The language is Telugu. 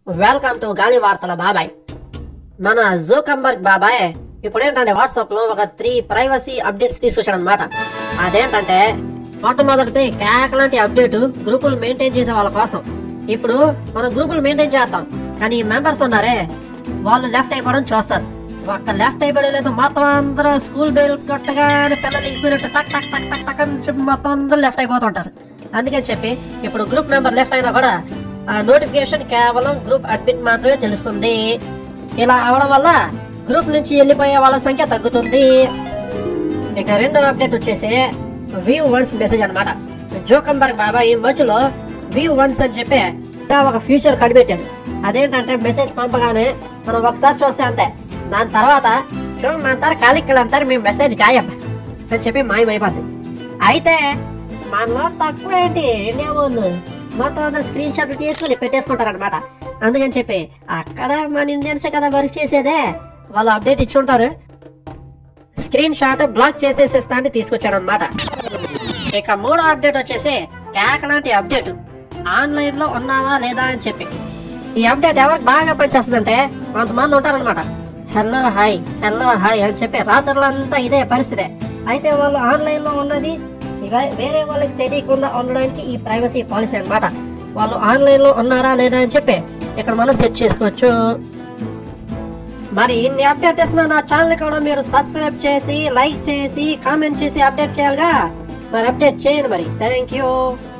వెల్కమ్ టు గాలి వార్తల బాబాయ్ మన జోకంబర్గ్ బాబాయ్ ఇప్పుడు ఏంటంటే వాట్సాప్ లో ఒక త్రీ ప్రైవసీ అప్డేట్స్ తీసుకొచ్చాడు అనమాట అదేంటంటే మొట్టమొదటిది క్యాక్ లాంటి అప్డేట్ గ్రూపులు మెయింటైన్ చేసే వాళ్ళ కోసం ఇప్పుడు మనం గ్రూపులు మెయింటైన్ చేస్తాం కానీ ఈ మెంబర్స్ ఉన్నారే వాళ్ళు లెఫ్ట్ అయిపోవడం చూస్తారు ఒక్క లెఫ్ట్ అయిపోవడం లేదు మొత్తం అందరూ స్కూల్ బెల్ కొట్టగానే పిల్లలు తీసుకున్నట్టు టక్ టక్ టక్ టక్ టక్ అని చెప్పి మొత్తం అందరూ లెఫ్ట్ అయిపోతుంటారు అందుకని చెప్పి ఇప్పుడు గ్రూప్ మెంబర్ లెఫ్ట్ అయినా కూడా ఆ నోటిఫికేషన్ కేవలం గ్రూప్ అడ్మిన్ మాత్రమే తెలుస్తుంది ఇలా అవడం వల్ల గ్రూప్ నుంచి వెళ్ళిపోయే వాళ్ళ సంఖ్య తగ్గుతుంది ఇక రెండో అప్డేట్ వచ్చేసి వ్యూ వన్స్ మెసేజ్ అన్నమాట జోకంబర్గ్ బాబా ఈ మధ్యలో వ్యూ వన్స్ అని చెప్పి ఇంకా ఒక ఫ్యూచర్ కనిపెట్టారు అదేంటంటే మెసేజ్ పంపగానే మనం ఒకసారి చూస్తే అంతే దాని తర్వాత చూడండి అంటారు కాలిక్కలు అంటారు మీ మెసేజ్ గాయబ్ అని చెప్పి మాయమైపోద్ది అయితే మనలో తక్కువ ఏంటి ఇండియా వాళ్ళు మొత్తం అంతా స్క్రీన్ షాట్ తీసుకుని పెట్టేసుకుంటారు అనమాట అందుకని చెప్పి అక్కడ మన ఇండియన్సే కదా వర్క్ చేసేదే వాళ్ళు అప్డేట్ ఇచ్చి ఉంటారు స్క్రీన్ షాట్ బ్లాక్ చేసే సిస్టాన్ని తీసుకొచ్చాడు అనమాట ఇక మూడో అప్డేట్ వచ్చేసి క్యాక్ లాంటి అప్డేట్ ఆన్లైన్ లో ఉన్నావా లేదా అని చెప్పి ఈ అప్డేట్ ఎవరికి బాగా పనిచేస్తుందంటే కొంతమంది ఉంటారనమాట హలో హాయ్ హలో హాయ్ అని చెప్పి రాత్రులంతా ఇదే పరిస్థితి అయితే వాళ్ళు ఆన్లైన్ లో ఉన్నది ఇక వేరే వాళ్ళకి తెలియకుండా ఉండడానికి ఈ ప్రైవసీ పాలసీ అన్నమాట వాళ్ళు ఆన్లైన్ లో ఉన్నారా లేదా అని చెప్పి ఇక్కడ మనం సెట్ చేసుకోవచ్చు మరి ఇన్ని అప్డేట్ చేసిన నా ఛానల్ కూడా మీరు సబ్స్క్రైబ్ చేసి లైక్ చేసి కామెంట్ చేసి అప్డేట్ చేయాలిగా మరి అప్డేట్ చేయండి మరి థ్యాంక్ యూ